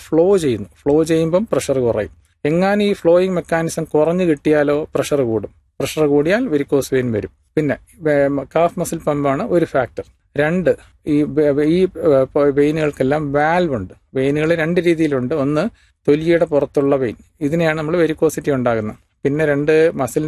flow ചെയ്യുന്നു flow ചെയ്യുമ്പം pressure കുറയും എങ്ങാനും ഈ ഫ്ലോയിങ് മെക്കാനിസം കുറഞ്ഞു കിട്ടിയാലോ പ്രഷർ കൂടും പ്രഷർ കൂടിയാൽ വെരിക്കോസ് വെയിൻ വരും പിന്നെ കാഫ് മസിൽ പമ്പാണ് ഒരു ഫാക്ടർ രണ്ട് ഈ വെ- ഈ വെയിനുകൾക്കെല്ലാം വാൽവ് ഉണ്ട് വെയിനുകൾ രണ്ട് രീതിയിലുണ്ട് ഒന്ന് തൊലിയുടെ പുറത്തുള്ള വെയിൻ ഇതിനെയാണ് നമ്മൾ വെരിക്കോസിറ്റി ഉണ്ടാകുന്നത് പിന്നെ രണ്ട് മസിൽ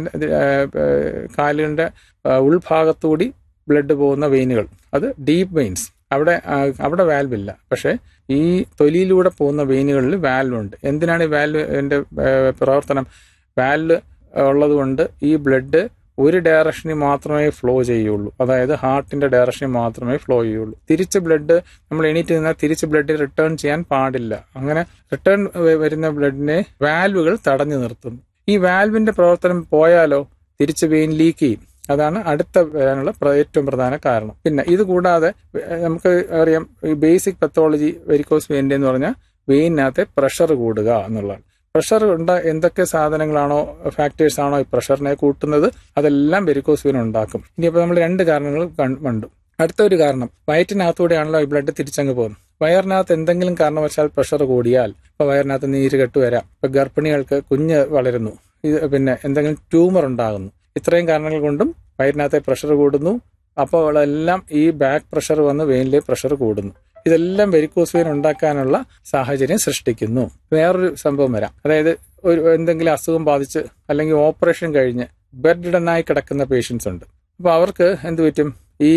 കാലുകളുടെ ആ, ഉൾഭാഗത്തുകൂടി ബ്ലഡ് പോകുന്ന വെയിനുകൾ അത് ഡീപ്പ് വെയിൻസ് അവിടെ ആ, അവിടെ വാൽവ് ഇല്ല പക്ഷേ ഈ തൊലിയിലൂടെ പോകുന്ന വെയിനുകളിൽ വാൽവ് ഉണ്ട് എന്തിനാണ് ഈ വാൽവിന്റെ പ്രവർത്തനം വാൽവ് ഉള്ളത് കൊണ്ട് ഈ ബ്ലഡ് ഒരു ഡയറക്ഷനിൽ മാത്രമേ ഫ്ലോ ചെയ്യുള്ളൂ അതായത് ഹാർട്ടിന്റെ ഡയറക്ഷനിൽ മാത്രമേ ഫ്ലോ ചെയ്യുള്ളൂ തിരിച്ച് ബ്ലഡ് നമ്മൾ എണീറ്റ് നിന്നാൽ തിരിച്ച് ബ്ലഡ് റിട്ടേൺ ചെയ്യാൻ പാടില്ല അങ്ങനെ റിട്ടേൺ വരുന്ന ബ്ലഡിനെ വാൽവുകൾ തടഞ്ഞു നിർത്തുന്നു ഈ വാൽവിന്റെ പ്രവർത്തനം പോയാലോ തിരിച്ച് വെയിൻ ലീക്ക് ചെയ്യും അതാണ് അടുത്ത വരാനുള്ള പ്ര- ഏറ്റവും പ്രധാന കാരണം പിന്നെ ഇത് കൂടാതെ ഏഹ്, നമുക്ക് അറിയാം ഈ ബേസിക് പത്തോളജി വെരിക്കോസ് വെയിൻ്റെ എന്ന് പറഞ്ഞാൽ വെയിനകത്തെ പ്രഷർ കൂടുക എന്നുള്ളതാണ് പ്രഷർ ഉണ്ട എന്തൊക്കെ സാധനങ്ങളാണോ ഫാക്ടേഴ്സ് ആണോ ഈ പ്രഷറിനെ കൂട്ടുന്നത് അതെല്ലാം വെരിക്കോസ് വെയിൻ ഉണ്ടാക്കും ഇനിയിപ്പോൾ നമ്മൾ രണ്ട് കാരണങ്ങൾ കൺ- കണ്ടു അടുത്ത ഒരു കാരണം വയറ്റിനകത്തൂടെയാണല്ലോ ഈ ബ്ലഡ് തിരിച്ചങ്ങ് പോകുന്നത് വയറിനകത്ത് എന്തെങ്കിലും കാരണവശാൽ പ്രഷർ കൂടിയാൽ ഇപ്പൊ വയറിനകത്ത് നീര് കെട്ട് വരാം ഇപ്പൊ ഗർഭിണികൾക്ക് കുഞ്ഞ് വളരുന്നു ഇത് പിന്നെ എന്തെങ്കിലും ട്യൂമർ ഉണ്ടാകുന്നു ഇത്രയും കാരണങ്ങൾ കൊണ്ടും വയറിനകത്തെ പ്രഷർ കൂടുന്നു അപ്പോൾ എല്ലാം ഈ ബാക്ക് പ്രഷർ വന്ന് വെയിനിലെ പ്രഷർ കൂടുന്നു ഇതെല്ലാം വെരിക്കോസ് വെയിൻ ഉണ്ടാക്കാനുള്ള സാഹചര്യം സൃഷ്ടിക്കുന്നു വേറൊരു സംഭവം വരാം അതായത് ഒരു എന്തെങ്കിലും അസുഖം ബാധിച്ച് അല്ലെങ്കിൽ ഓപ്പറേഷൻ കഴിഞ്ഞ് ബെഡ് കിടക്കുന്ന പേഷ്യൻസ് ഉണ്ട് അപ്പോൾ അവർക്ക് എന്ത് പറ്റും ഈ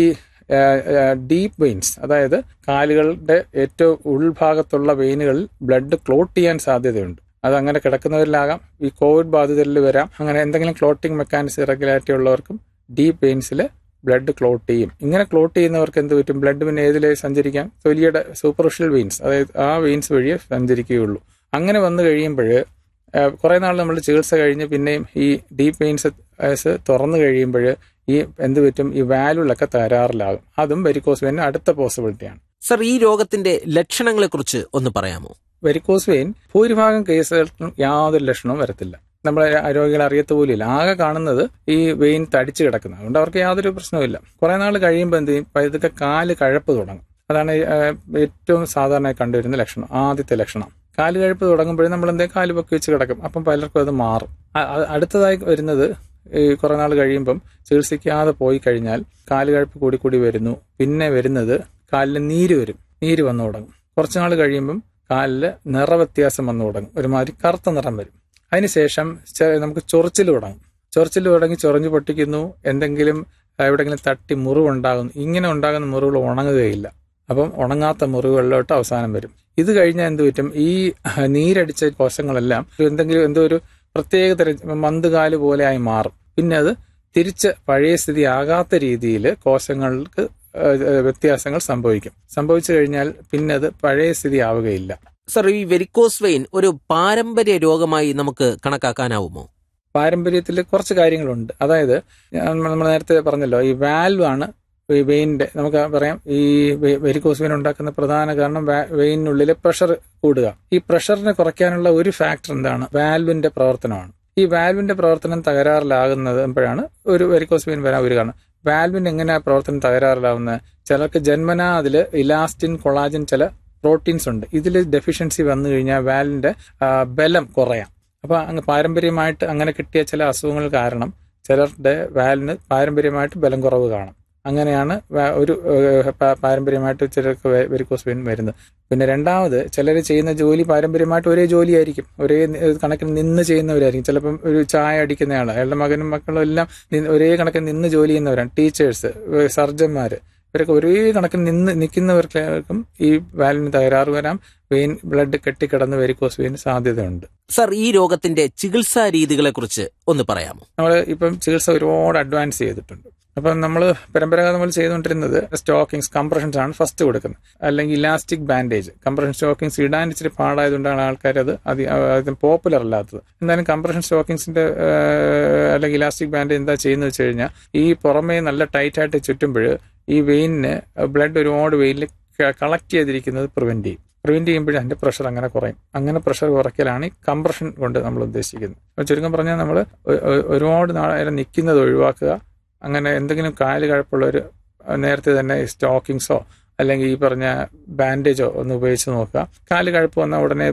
ഡീപ്പ് വെയിൻസ് അതായത് കാലുകളുടെ ഏറ്റവും ഉൾഭാഗത്തുള്ള വെയിനുകളിൽ ബ്ലഡ് ക്ലോട്ട് ചെയ്യാൻ സാധ്യതയുണ്ട് അത് അങ്ങനെ കിടക്കുന്നവരിലാകാം ഈ കോവിഡ് ബാധിതരിൽ വരാം അങ്ങനെ എന്തെങ്കിലും ക്ലോട്ടിംഗ് മെക്കാനിസം ഇറഗുലാരിറ്റി ഉള്ളവർക്കും ഡീപ്പ് വെയിൻസിൽ ബ്ലഡ് ക്ലോട്ട് ചെയ്യും ഇങ്ങനെ ക്ലോട്ട് ചെയ്യുന്നവർക്ക് എന്ത് പറ്റും ബ്ലഡ് പിന്നെ ഏതിലേ സഞ്ചരിക്കാം തൊലിയുടെ സൂപ്പർഫിഷ്യൽ വെയിൻസ് അതായത് ആ വെയിൻസ് വഴിയേ സഞ്ചരിക്കുകയുള്ളൂ അങ്ങനെ വന്നു കഴിയുമ്പോൾ കുറെ നാൾ നമ്മൾ ചികിത്സ കഴിഞ്ഞ് പിന്നെയും ഈ ഡീപ്പ് വെയിൻസ് തുറന്നു കഴിയുമ്പോൾ ഈ എന്ത് പറ്റും ഈ വാലുകളൊക്കെ തകരാറിലാകും അതും വെരിക്കോസ് വെയിൻ അടുത്ത പോസിബിലിറ്റിയാണ് സർ ഈ രോഗത്തിന്റെ ലക്ഷണങ്ങളെക്കുറിച്ച് ഒന്ന് പറയാമോ വെരിക്കോസ് വെയിൻ ഭൂരിഭാഗം കേസുകൾക്കും യാതൊരു ലക്ഷണവും വരത്തില്ല നമ്മളെ രോഗികൾ അറിയത്ത് പോലില്ല ആകെ കാണുന്നത് ഈ വെയിൻ തടിച്ചു കിടക്കുന്നത് അതുകൊണ്ട് അവർക്ക് യാതൊരു പ്രശ്നവുമില്ല കുറെ നാൾ കഴിയുമ്പോൾ എന്ത് ചെയ്യും ഇതൊക്കെ കാല് കഴപ്പ് തുടങ്ങും അതാണ് ഏഹ്, ഏറ്റവും സാധാരണയായി കണ്ടുവരുന്ന ലക്ഷണം ആദ്യത്തെ ലക്ഷണം കാല് കഴുപ്പ് തുടങ്ങുമ്പോഴേ നമ്മൾ എന്തേ കാല് പൊക്കി വെച്ച് കിടക്കും അപ്പം പലർക്കും അത് മാറും അ- അ- അടുത്തതായി വരുന്നത് ഈ കുറെ നാൾ കഴിയുമ്പം ചികിത്സിക്കാതെ പോയി കഴിഞ്ഞാൽ കാല് കഴുപ്പ് കൂടി കൂടി വരുന്നു പിന്നെ വരുന്നത് കാലിൽ നീര് വരും നീര് വന്നു തുടങ്ങും കുറച്ചു നാൾ കഴിയുമ്പം കാലിൽ നിറവ്യത്യാസം വന്നു തുടങ്ങും ഒരുമാതിരി കറുത്ത നിറം വരും അതിനുശേഷം ചെ- നമുക്ക് ചൊറിച്ചിൽ തുടങ്ങും ചൊറിച്ചിൽ തുടങ്ങി ചൊറിഞ്ഞു പൊട്ടിക്കുന്നു എന്തെങ്കിലും എവിടെയെങ്കിലും തട്ടി മുറിവുണ്ടാകുന്നു ഇങ്ങനെ ഉണ്ടാകുന്ന മുറിവുകൾ ഉണങ്ങുകയില്ല അപ്പം ഉണങ്ങാത്ത മുറിവുകളിലോട്ട് അവസാനം വരും ഇത് കഴിഞ്ഞാൽ എന്ത് പറ്റും ഈ നീരടിച്ച കോശങ്ങളെല്ലാം എന്തെങ്കിലും എന്തോ ഒരു പ്രത്യേക തരം മന്തുകാല് പോലെ ആയി മാറും പിന്നെ അത് തിരിച്ച് പഴയ സ്ഥിതി ആകാത്ത രീതിയിൽ കോശങ്ങൾക്ക് ഏഹ്, വ്യത്യാസങ്ങൾ സംഭവിക്കും സംഭവിച്ചു കഴിഞ്ഞാൽ പിന്നെ അത് പഴയ സ്ഥിതി ആവുകയില്ല സർ ഈ വെരിക്കോസ് വെയിൻ ഒരു പാരമ്പര്യ രോഗമായി നമുക്ക് കണക്കാക്കാനാവുമോ പാരമ്പര്യത്തിൽ കുറച്ച് കാര്യങ്ങളുണ്ട് അതായത് നമ്മൾ നേരത്തെ പറഞ്ഞല്ലോ ഈ വാൽവ് ആണ് ഈ വെയിനിന്റെ നമുക്ക് പറയാം ഈ വെരിക്കോസ് വെയിൻ ഉണ്ടാക്കുന്ന പ്രധാന കാരണം വാ- വെയിനിനുള്ളിലെ പ്രഷർ കൂടുക ഈ പ്രഷറിനെ കുറയ്ക്കാനുള്ള ഒരു ഫാക്ടർ എന്താണ് വാൽവിന്റെ പ്രവർത്തനമാണ് ഈ വാൽവിന്റെ പ്രവർത്തനം തകരാറിലാകുന്നപ്പോഴാണ് ഒരു വെരിക്കോസ് വെയിൻ വരാൻ ഒരു കാരണം വാൽവിന് എങ്ങനെയാ പ്രവർത്തനം തകരാറിലാവുന്നത് ചിലർക്ക് ജന്മനാ അതിൽ ഇലാസ്റ്റിൻ കൊളാജൻ ചില പ്രോട്ടീൻസ് ഉണ്ട് ഇതിൽ ഡെഫിഷ്യൻസി വന്നു കഴിഞ്ഞാൽ വാൽവിന്റെ ആ, ബലം കുറയാം അപ്പൊ അങ്ങ് പാരമ്പര്യമായിട്ട് അങ്ങനെ കിട്ടിയ ചില അസുഖങ്ങൾ കാരണം ചിലരുടെ വാലിന് പാരമ്പര്യമായിട്ട് ബലം കുറവ് കാണും അങ്ങനെയാണ് വാ- ഒരു ഏഹ്, പാ- പാരമ്പര്യമായിട്ട് ചിലർക്ക് വെ- വെരിക്കോസ് വെയിൻ വരുന്നത് പിന്നെ രണ്ടാമത് ചിലർ ചെയ്യുന്ന ജോലി പാരമ്പര്യമായിട്ട് ഒരേ ജോലിയായിരിക്കും ഒരേ നി- കണക്കിന് നിന്ന് ചെയ്യുന്നവരായിരിക്കും ചിലപ്പം ഒരു ചായ അടിക്കുന്ന ആൾ അയാളുടെ മകനും മക്കളും എല്ലാം നി- ഒരേ കണക്കിന് നിന്ന് ജോലി ചെയ്യുന്നവരാണ് ടീച്ചേഴ്സ് സർജന്മാര് ഇവരൊക്കെ ഒരേ കണക്കിന് നിന്ന് നിൽക്കുന്നവർക്കും ഈ വാലിന് തകരാറ് വരാം വെയിൻ ബ്ലഡ് കെട്ടിക്കിടന്ന് വെരിക്കോസ് വെയിൻ സാധ്യതയുണ്ട് സർ ഈ രോഗത്തിന്റെ ചികിത്സാ രീതികളെക്കുറിച്ച് ഒന്ന് പറയാമോ നമ്മൾ ഇപ്പം ചികിത്സ ഒരുപാട് അഡ്വാൻസ് ചെയ്തിട്ടുണ്ട് അപ്പം നമ്മൾ പരമ്പരാഗതം നമ്മൾ ചെയ്തുകൊണ്ടിരുന്നത് സ്റ്റോക്കിങ്സ് കംപ്രഷൻസ് ആണ് ഫസ്റ്റ് കൊടുക്കുന്നത് അല്ലെങ്കിൽ ഇലാസ്റ്റിക് ബാൻഡേജ് കംപ്രഷൻ സ്റ്റോക്കിങ്സ് ഇടാൻ ഇച്ചിരി പാടായതുകൊണ്ടാണ് ആൾക്കാർ അത് അതി പോപ്പുലർ അല്ലാത്തത് എന്തായാലും കംപ്രഷൻ സ്റ്റോക്കിങ്സിന്റെ അല്ലെങ്കിൽ ഇലാസ്റ്റിക് ബാൻഡേജ് എന്താ ചെയ്യുന്നത് വെച്ച് കഴിഞ്ഞാൽ ഈ പുറമേ നല്ല ടൈറ്റ് ആയിട്ട് ചുറ്റുമ്പോൾ ഈ വെയിനിന് ബ്ലഡ് ഒരുപാട് വെയിനിൽ കളക്ട് ചെയ്തിരിക്കുന്നത് പ്രിവെന്റ് ചെയ്യും പ്രിവെന്റ് ചെയ്യുമ്പോഴേ അതിന്റെ പ്രഷർ അങ്ങനെ കുറയും അങ്ങനെ പ്രഷർ കുറയ്ക്കലാണ് ഈ കംപ്രഷൻ കൊണ്ട് നമ്മൾ ഉദ്ദേശിക്കുന്നത് അപ്പോൾ ചുരുക്കം പറഞ്ഞാൽ നമ്മൾ ഒരുപാട് നേരം നിൽക്കുന്നത് ഒഴിവാക്കുക അങ്ങനെ എന്തെങ്കിലും കാല് കഴപ്പുള്ളവർ നേരത്തെ തന്നെ സ്റ്റോക്കിങ്സോ അല്ലെങ്കിൽ ഈ പറഞ്ഞ ബാൻഡേജോ ഒന്ന് ഉപയോഗിച്ച് നോക്കുക കാല് കഴപ്പ് വന്നാൽ ഉടനെ